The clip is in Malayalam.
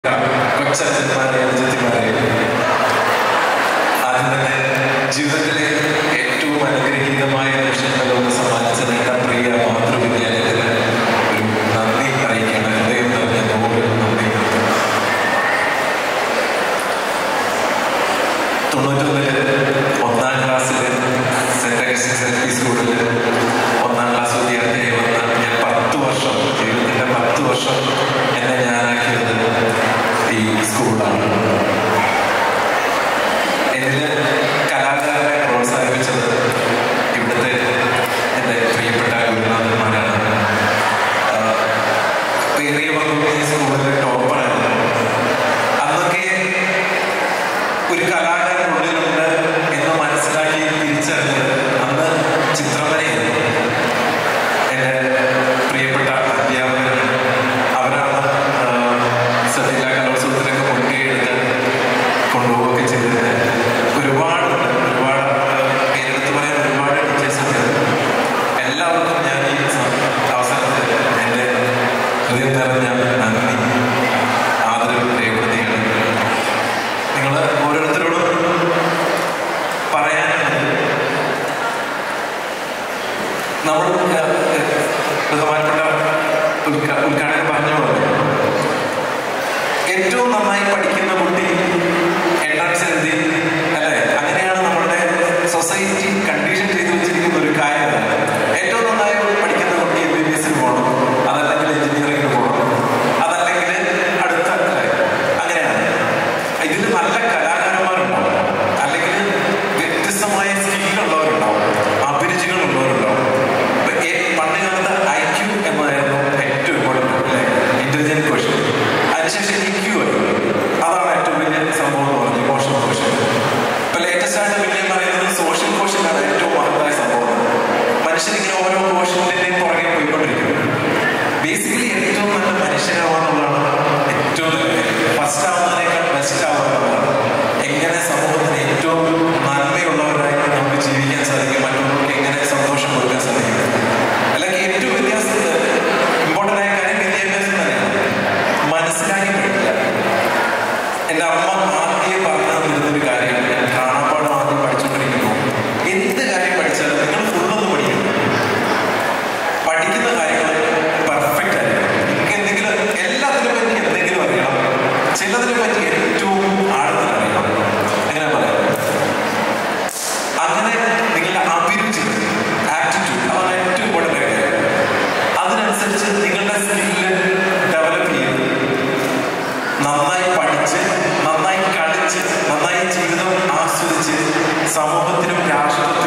കൊച്ചച്ഛന്മാരെ അനുജത്തിമാരെ ആദ്യം തന്നെ ജീവിതത്തിലെ ഏറ്റവും അനുഗ്രഹീതമായ നിമിഷങ്ങൾ നമുക്ക് സമ്മാനിച്ച നിങ്ങളുടെ പ്രിയ മാതൃവിദ്യാലയത്തിന് ഒരു നന്ദി അറിയിക്കണം ഹൃദയം നിറഞ്ഞ നൂറ് നന്ദി തൊണ്ണൂറ്റൊന്നില് ഒന്നാം ക്ലാസ്സിൽ സെന്റ് അഗസ്റ്റിൻസ് എൽ പി സ്കൂളിൽ ഒന്നാം ക്ലാസ് വിദ്യാർത്ഥിയായി വന്ന ഞാൻ പത്ത് വർഷം ജീവിതത്തിന്റെ പത്ത് വർഷം എന്നെ ഞാനാക്കിയത് ഈ സ്കൂളിലാണ് എന്നിൽ കലാകാരനെ പ്രോത്സാഹിപ്പിച്ചത് ഇവിടുത്തെ എൻ്റെ പ്രിയപ്പെട്ട ഗുരുനാഥന്മാരാണ് ആഹ് പേരിയ പങ്കും ഈ സ്കൂളിലെ ടോപ്പാണ് അന്നൊക്കെ ഒരു കലാകാരൻ ഉള്ളിലുണ്ട് എന്ന് മനസ്സിലാക്കി തിരിച്ചറിഞ്ഞത് അന്ന് ചിത്രവരയായിരുന്നു എൻ്റെ പ്രിയപ്പെട്ട അധ്യാപകർ അവരാണ് സത്യല കലോത്സവത്തിലൊക്കെ മുൻകൈ എടുത്ത് കൊണ്ടുപോവുകയൊക്കെ ചെയ്തത് ഒരുപാട് ഒരുപാട് പേരെടുത്ത് പറയാൻ ഒരുപാട് ടീച്ചേഴ്സ് ഉണ്ട് എല്ലാവർക്കും ഞാൻ ഈ സ- അവസരത്തിൽ എൻ്റെ ഹൃദയം നിറഞ്ഞ നന്ദി ആദരവ് രേഖപ്പെടുത്തുകയാണ് നിങ്ങൾ ഓരോരുത്തരോടും പറയാനുള്ളത് നമ്മൾ ഏഹ്, ബഹുമാനപ്പെട്ട ഉദ്ഘാ ഉദ്ഘാടകൻ പറഞ്ഞ പോലെ ഏറ്റവും നന്നായി പഠിക്കുന്ന കുട്ടി എൻട്രൻസ് എഴുതി അല്ലേ അങ്ങനെയാണ് നമ്മുടെ സൊസൈറ്റി കണ്ടീഷൻ ചെയ്തു വെച്ചിരിക്കുന്ന ഒരു കാര്യമാണ് ഏറ്റവും നന്നായി പഠിക്കുന്ന കുട്ടി എം ബി ബി എസിന് പോകണം അതല്ലെങ്കിൽ എഞ്ചിനീയറിംഗിന് പോകണം അതല്ലെങ്കിൽ അടുത്ത അല്ലേ? അങ്ങനെയാണ് ഇതിൽ നല്ല കലാകാരന്മാരുണ്ടാവും അല്ലെങ്കിൽ വ്യത്യസ്തമായ സ്കില്ലുള്ളവരുണ്ടാവും അഭിരുചികളുള്ളവരുണ്ടാവും ഇപ്പൊ ഏ- പണ്ട് കാലത്ത് ഐ ക്യു എന്നതായിരുന്നു ഏറ്റവും ഇമ്പോർട്ടൻ്റ് അല്ലേ ഇന്റലിജന്റ് ക്വസ്റ്റ്യൻ അതിനുശേഷം ഇ ക്യു ആയി അതാണ് ഏറ്റവും വലിയ സംഭവം എന്ന് പറഞ്ഞത് ഇമോഷണൽ ക്വസ്റ്റ്യൻ ഇപ്പൊ ലേറ്റസ്റ്റ് ആയിട്ട് പിന്നെ പറയുന്നത് സോഷ്യൽ ക്വസ്റ്റ്യൻ ആണ് ഏറ്റവും മഹത്തായ സംഭവം മനുഷ്യരിങ്ങനെ ഓരോ ക്വസ്റ്റ്യന്റെയും പുറകെ പോയിക്കൊണ്ടിരിക്കും ബേസിക്കലി ഏറ്റവും നല്ല മനുഷ്യരാവാന്നുള്ളതാണ് ഏറ്റവും ഫസ്റ്റ് ആവുന്നതിനേക്കാൾ ബെസ്റ്റ് ആവുന്നതാണ് എങ്ങനെ സമൂഹത്തിന് ഏറ്റവും നന്മയുള്ളവരായി നമുക്ക് ജീവിക്കാൻ സാധിക്കും മറ്റുള്ളവർക്ക് എങ്ങനെ സന്തോഷം കൊടുക്കാൻ സാധിക്കും അല്ലെങ്കിൽ ഏറ്റവും വ്യത്യാസം ഇമ്പോർട്ടൻ്റ് ആയ കാര്യം വിദ്യാഭ്യാസം തന്നെയാണ് മനസ്സിലാക്കി പഠിക്കുക എൻ്റെ അമ്മ ആദ്യം പറഞ്ഞു തന്നിരുന്നൊരു കാര്യം ഞാൻ കാണാപ്പാടം ആദ്യം പഠിച്ചുകൊണ്ടിരിക്കുമ്പോൾ എന്ത് കാര്യം പഠിച്ചാലും നിങ്ങൾ ഫുള്ളൊന്ന് പഠിക്കണം പഠിക്കുന്ന കാര്യങ്ങൾ പെർഫെക്റ്റ് ആയിരിക്കണം നിങ്ങൾക്ക് എന്തെങ്കിലും എല്ലാത്തിനെ പറ്റി എന്തെങ്കിലും അറിയണം ചിലതിനെ പറ്റി ഏറ്റവും ആഴത്തിൽ അറിയണം എങ്ങനെ പറയാം അങ്ങനെ നിങ്ങളുടെ അഭിരുചി ആപ്റ്റിറ്റ്യൂഡ് അതാണ് ഏറ്റവും ഇമ്പോർട്ടൻ്റ് കാര്യം അതിനനുസരിച്ച് നിങ്ങളുടെ സ്കില്ല് ഡെവലപ്പ് ചെയ്ത് നന്നായി പഠിച്ച് നന്നായി കളിച്ച് നന്നായി ജീവിതം ആസ്വദിച്ച് സമൂഹത്തിനും രാഷ്ട്രത്തിനും